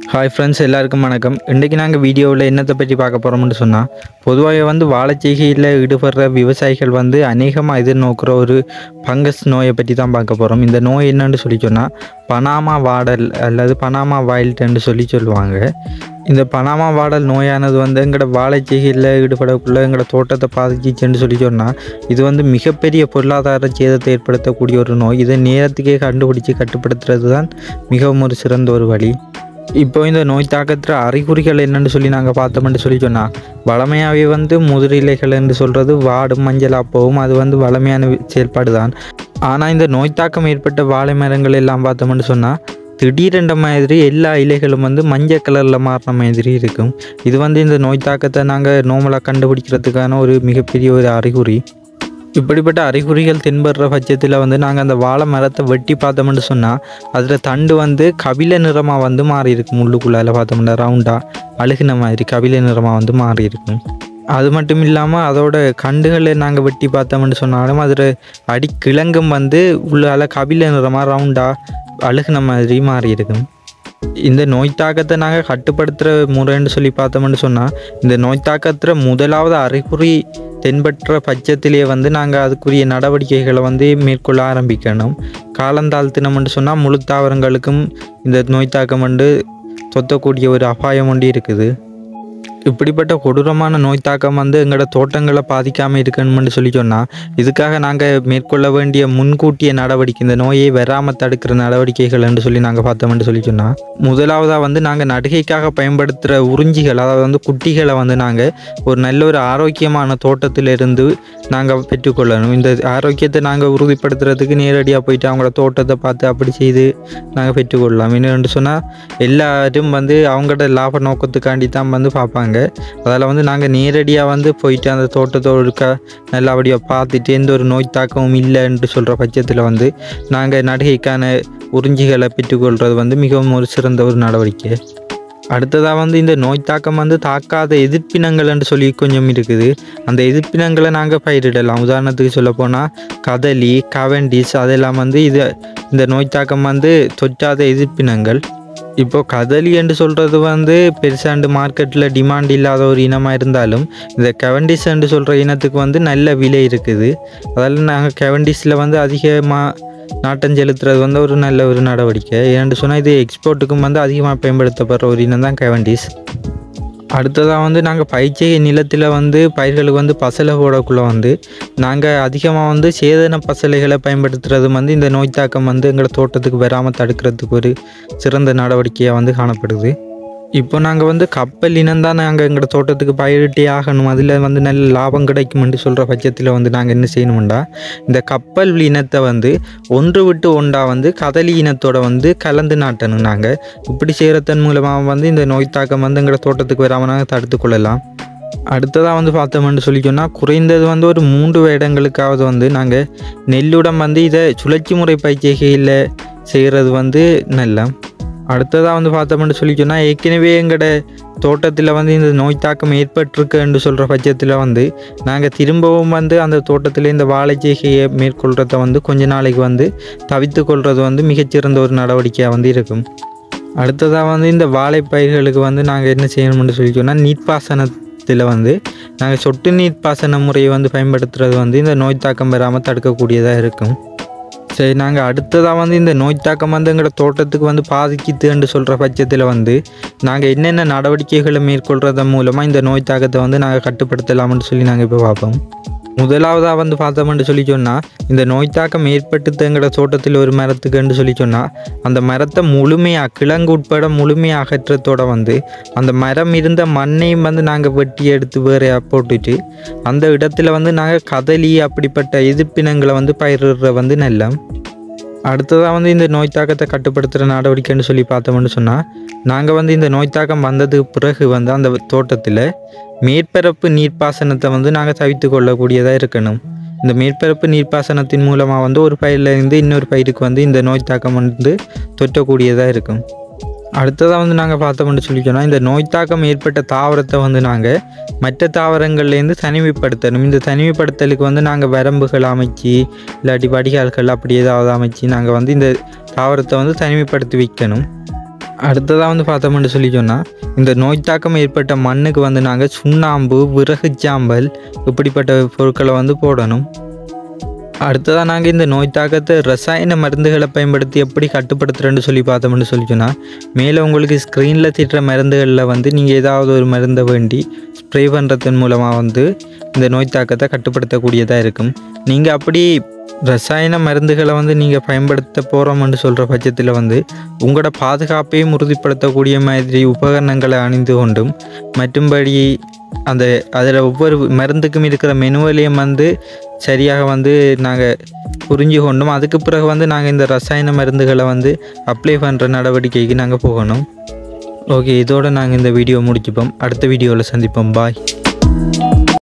hi friends எல்லாருக்கும் வணக்கம் இன்றைக்கி நாங்கள் வீடியோவில் என்னத்தை பற்றி பார்க்க போகிறோம்னு சொன்னால் பொதுவாக வந்து வாழைச்செய்கையில் ஈடுபடுற விவசாயிகள் வந்து அநேகமாக எதிர்நோக்கிற ஒரு ஃபங்கஸ் நோயை பற்றி தான் பார்க்க போகிறோம் இந்த நோய் என்னன்னு சொல்லி சொன்னால் பனாமா வாடல் அல்லது பனாமா வைல்டுன்னு சொல்லி சொல்லுவாங்க இந்த பனாமா வாடல் நோயானது வந்து எங்களோட வாழைச்செய்கையில் ஈடுபடக்குள்ள எங்களோட தோட்டத்தை பாதிச்சிச்சுன்னு சொல்லி சொன்னால் இது வந்து மிகப்பெரிய பொருளாதார சேதத்தை ஏற்படுத்தக்கூடிய ஒரு நோய் இதை நேரத்துக்கே கண்டுபிடிச்சி கட்டுப்படுத்துறது தான் மிகவும் ஒரு சிறந்த ஒரு வழி இப்போ இந்த நோய் தாக்கத்தில் அறிகுறிகள் என்னன்னு சொல்லி நாங்கள் பார்த்தோம்னு சொல்லி சொன்னால் வளமையாகவே வந்து முதிரிலைகள் என்று சொல்கிறது வாடும் மஞ்சளாக போகும் அது வந்து வளமையான வி- செயல்பாடு தான் ஆனால் இந்த நோய் தாக்கம் ஏற்பட்ட வாழை மரங்கள் எல்லாம் பார்த்தோம்னு சொன்னால் திடீரென்ற மாதிரி எல்லா இலைகளும் வந்து மஞ்சள் கலரில் மாறின மாதிரி இருக்கும் இது வந்து இந்த நோய் தாக்கத்தை நாங்கள் நோமலாக கண்டுபிடிக்கிறதுக்கான ஒரு மிகப்பெரிய ஒரு அறிகுறி இப்படிப்பட்ட அறிகுறிகள் தென்படுற பட்சத்தில் வந்து நாங்கள் அந்த வாழை மரத்தை வெட்டி பார்த்தோம்னு சொன்னால் அதில் தண்டு வந்து கபில நிறமாக வந்து மாறி இருக்கும் உள்ளுக்குள்ளால பார்த்தோம்னா ரவுண்டாக அழுகின மாதிரி கபில நிறமாக வந்து மாறி இருக்கும் அது மட்டும் இல்லாமல் அதோட கண்டுகளை நாங்கள் வெட்டி பார்த்தோம்னு சொன்னாலும் அதில் அடிக்கிழங்கும் வந்து உள்ளால கபில நிறமாக ரவுண்டாக அழுகின மாதிரி மாறி இருக்கும் இந்த நோய் தாக்கத்தை நாங்கள் கட்டுப்படுத்துகிற முறைன்னு சொல்லி பார்த்தோம்னு சொன்னால் இந்த நோய் தாக்கத்தில் முதலாவது அறிகுறி தென்பற்ற பட்சத்திலே வந்து நாங்கள் அதுக்குரிய நடவடிக்கைகளை வந்து மேற்கொள்ள ஆரம்பிக்கணும் காலந்தாழ்த்தினம்னு சொன்னால் முழு தாவரங்களுக்கும் இந்த நோய் தாக்கம் வந்து தொத்தக்கூடிய ஒரு அபாயம் ஒன்று இருக்குது இப்படிப்பட்ட கொடூரமான நோய் தாக்கம் வந்து எங்களோட தோட்டங்களை பாதிக்காமல் இருக்கணும்னு சொல்லி சொன்னால் இதுக்காக நாங்கள் மேற்கொள்ள வேண்டிய முன்கூட்டிய நடவடிக்கை இந்த நோயை வராமல் தடுக்கிற நடவடிக்கைகள் என்று சொல்லி நாங்கள் பார்த்தோம்னு சொல்லி சொன்னால் முதலாவதாக வந்து நாங்கள் நடுகைக்காக பயன்படுத்துகிற உறிஞ்சிகள் அதாவது வந்து குட்டிகளை வந்து நாங்கள் ஒரு நல்ல ஒரு ஆரோக்கியமான தோட்டத்திலிருந்து நாங்கள் பெற்றுக்கொள்ளணும் இந்த ஆரோக்கியத்தை நாங்கள் உறுதிப்படுத்துறதுக்கு நேரடியாக போயிட்டு அவங்களோட தோட்டத்தை பார்த்து அப்படி செய்து நாங்கள் பெற்றுக்கொள்ளலாம் என்னென்னு சொன்னால் எல்லாரும் வந்து அவங்களோட லாப நோக்கத்துக்காண்டி தான் வந்து பார்ப்பாங்க அதில் வந்து நாங்கள் நேரடியாக வந்து போயிட்டு அந்த தோட்டத்தோடு இருக்க நல்லபடியாக பார்த்துட்டு எந்த ஒரு நோய் தாக்கமும் இல்லைன்னு சொல்கிற பட்சத்தில் வந்து நாங்கள் நடிகைக்கான உறிஞ்சிகளை பெற்றுக்கொள்கிறது வந்து மிகவும் ஒரு சிறந்த ஒரு நடவடிக்கை அடுத்ததாக வந்து இந்த நோய் தாக்கம் வந்து தாக்காத எதிர்ப்பினங்கள் என்று சொல்லி கொஞ்சம் இருக்குது அந்த எதிர்ப்பினங்களை நாங்கள் பயிரிடலாம் உதாரணத்துக்கு சொல்ல போனால் கதலி கவண்டிஸ் அதெல்லாம் வந்து இது இந்த நோய் தாக்கம் வந்து தொற்றாத எதிர்ப்பினங்கள் இப்போ கதலி என்று சொல்கிறது வந்து பெருசாண்டு மார்க்கெட்டில் டிமாண்ட் இல்லாத ஒரு இனமாக இருந்தாலும் இந்த கெவண்டிஸ் என்று சொல்கிற இனத்துக்கு வந்து நல்ல விலை இருக்குது அதால் நாங்கள் கெவண்டிஸில் வந்து அதிகமாக நாட்டம் செலுத்துறது வந்து ஒரு நல்ல ஒரு நடவடிக்கை ஏன்னு சொன்னால் இது எக்ஸ்போர்ட்டுக்கும் வந்து அதிகமாக பயன்படுத்தப்படுற ஒரு இனம் தான் கெவண்டிஸ் அடுத்ததாக வந்து நாங்கள் பயிற்சிகை நிலத்தில் வந்து பயிர்களுக்கு வந்து பசலை போடக்குள்ள வந்து நாங்கள் அதிகமாக வந்து சேதன பசலைகளை பயன்படுத்துறது வந்து இந்த நோய் தாக்கம் வந்து எங்களோட தோட்டத்துக்கு வராமல் தடுக்கிறதுக்கு ஒரு சிறந்த நடவடிக்கையாக வந்து காணப்படுது இப்போ நாங்கள் வந்து கப்பல் இனம் தான் நாங்கள் எங்களோட தோட்டத்துக்கு பயிரிட்டே ஆகணும் அதில் வந்து நல்ல லாபம் கிடைக்கும்னு சொல்கிற பட்சத்தில் வந்து நாங்கள் என்ன செய்யணும்டா இந்த கப்பல் இனத்தை வந்து ஒன்று விட்டு ஒன்றா வந்து கதலி இனத்தோட வந்து கலந்து நாட்டணும் நாங்கள் இப்படி செய்கிறதன் மூலமாக வந்து இந்த நோய் தாக்கம் வந்து எங்களோட தோட்டத்துக்கு வராமல் நாங்கள் தடுத்து கொள்ளலாம் அடுத்ததாக வந்து பார்த்தோம்னு சொல்லி சொன்னால் குறைந்தது வந்து ஒரு மூன்று வருடங்களுக்காவது வந்து நாங்கள் நெல்லுடன் வந்து இதை சுழற்சி முறை பயிற்சிகையில் செய்கிறது வந்து நல்ல அடுத்ததாக வந்து பார்த்தோம்னு சொல்லி சொன்னால் ஏற்கனவே எங்களோட தோட்டத்தில் வந்து இந்த நோய் தாக்கம் ஏற்பட்டிருக்குன்னு சொல்கிற பட்சத்தில் வந்து நாங்கள் திரும்பவும் வந்து அந்த தோட்டத்தில் இந்த வாழைச்சேகையை மேற்கொள்கிறத வந்து கொஞ்ச நாளைக்கு வந்து தவித்து கொள்வது வந்து மிகச்சிறந்த ஒரு நடவடிக்கையாக வந்து இருக்கும் அடுத்ததாக வந்து இந்த வாழைப்பயிர்களுக்கு வந்து நாங்கள் என்ன செய்யணும்னு சொல்லி சொன்னால் நீர்ப்பாசனத்தில் வந்து நாங்கள் சொட்டு நீர் பாசன முறையை வந்து பயன்படுத்துறது வந்து இந்த நோய் தாக்கம் பெறாமல் தடுக்கக்கூடியதாக இருக்கும் சரி நாங்கள் அடுத்ததாக வந்து இந்த நோய் தாக்கம் வந்து எங்களோட தோட்டத்துக்கு வந்து பாதிக்குதுன்னு சொல்கிற பட்சத்தில் வந்து நாங்கள் என்னென்ன நடவடிக்கைகளை மேற்கொள்றது மூலமாக இந்த நோய் தாக்கத்தை வந்து நாங்கள் கட்டுப்படுத்தலாம்னு சொல்லி நாங்கள் இப்போ பார்ப்போம் முதலாவதாக வந்து பார்த்தோம்னு சொல்லி சொன்னால் இந்த நோய் தாக்கம் ஏற்பட்டு எங்களோட தோட்டத்தில் ஒரு மரத்துக்குன்னு சொல்லி சொன்னால் அந்த மரத்தை முழுமையாக கிழங்கு உட்பட முழுமையாக அகற்றத்தோட வந்து அந்த மரம் இருந்த மண்ணையும் வந்து நாங்கள் வெட்டி எடுத்து வேற போட்டுட்டு அந்த இடத்துல வந்து நாங்கள் கதலி அப்படிப்பட்ட எதிர்ப்பினங்களை வந்து பயிரிடுற வந்து நல்ல அடுத்ததாக வந்து இந்த நோய் தாக்கத்தை கட்டுப்படுத்துகிற நடவடிக்கைன்னு சொல்லி பார்த்தோம்னு சொன்னால் நாங்கள் வந்து இந்த நோய் தாக்கம் வந்ததுக்கு பிறகு வந்து அந்த தோட்டத்தில் மேற்பரப்பு நீர்ப்பாசனத்தை வந்து நாங்கள் தவித்து கொள்ளக்கூடியதாக இருக்கணும் இந்த மேற்பரப்பு நீர்ப்பாசனத்தின் மூலமாக வந்து ஒரு பயிரிலிருந்து இன்னொரு பயிருக்கு வந்து இந்த நோய் தாக்கம் வந்து தொற்றக்கூடியதாக இருக்கும் அடுத்ததாக வந்து நாங்கள் பார்த்தோம்னு சொல்லி சொன்னால் இந்த நோய் தாக்கம் ஏற்பட்ட தாவரத்தை வந்து நாங்கள் மற்ற தாவரங்கள்லேருந்து தனிமைப்படுத்தணும் இந்த தனிமைப்படுத்தலுக்கு வந்து நாங்கள் வரம்புகள் அமைச்சு இல்லாட்டி வடிகால்கள் அப்படி ஏதாவது அமைச்சு நாங்கள் வந்து இந்த தாவரத்தை வந்து தனிமைப்படுத்தி வைக்கணும் அடுத்ததாக வந்து பார்த்தோம்னு சொல்லி சொன்னால் இந்த நோய் தாக்கம் ஏற்பட்ட மண்ணுக்கு வந்து நாங்கள் சுண்ணாம்பு விறகு சாம்பல் இப்படிப்பட்ட பொருட்களை வந்து போடணும் அடுத்ததாக நாங்கள் இந்த நோய் தாக்கத்தை ரசாயன மருந்துகளை பயன்படுத்தி எப்படி கட்டுப்படுத்துகிறேன்னு சொல்லி பார்த்தோம்னு சொல்லி சொன்னால் மேலே உங்களுக்கு ஸ்க்ரீனில் திட்டுற மருந்துகளில் வந்து நீங்கள் ஏதாவது ஒரு மருந்தை வேண்டி ஸ்ப்ரே பண்ணுறதன் மூலமாக வந்து இந்த நோய் தாக்கத்தை கட்டுப்படுத்தக்கூடியதாக இருக்கும் நீங்கள் அப்படி ரசாயன மருந்துகளை வந்து நீங்கள் பயன்படுத்த போகிறோம்னு சொல்கிற பட்சத்தில் வந்து உங்களோட பாதுகாப்பையும் உறுதிப்படுத்தக்கூடிய மாதிரி உபகரணங்களை அணிந்து கொண்டும் மற்றும்படி அந்த அதில் ஒவ்வொரு மருந்துக்கும் இருக்கிற மெனுவலையும் வந்து சரியாக வந்து நாங்கள் புரிஞ்சு கொண்டும் அதுக்கு பிறகு வந்து நாங்கள் இந்த ரசாயன மருந்துகளை வந்து அப்ளை பண்ணுற நடவடிக்கைக்கு நாங்கள் போகணும் ஓகே இதோடு நாங்கள் இந்த வீடியோ முடிச்சுப்போம் அடுத்த வீடியோவில் சந்திப்போம் பாய்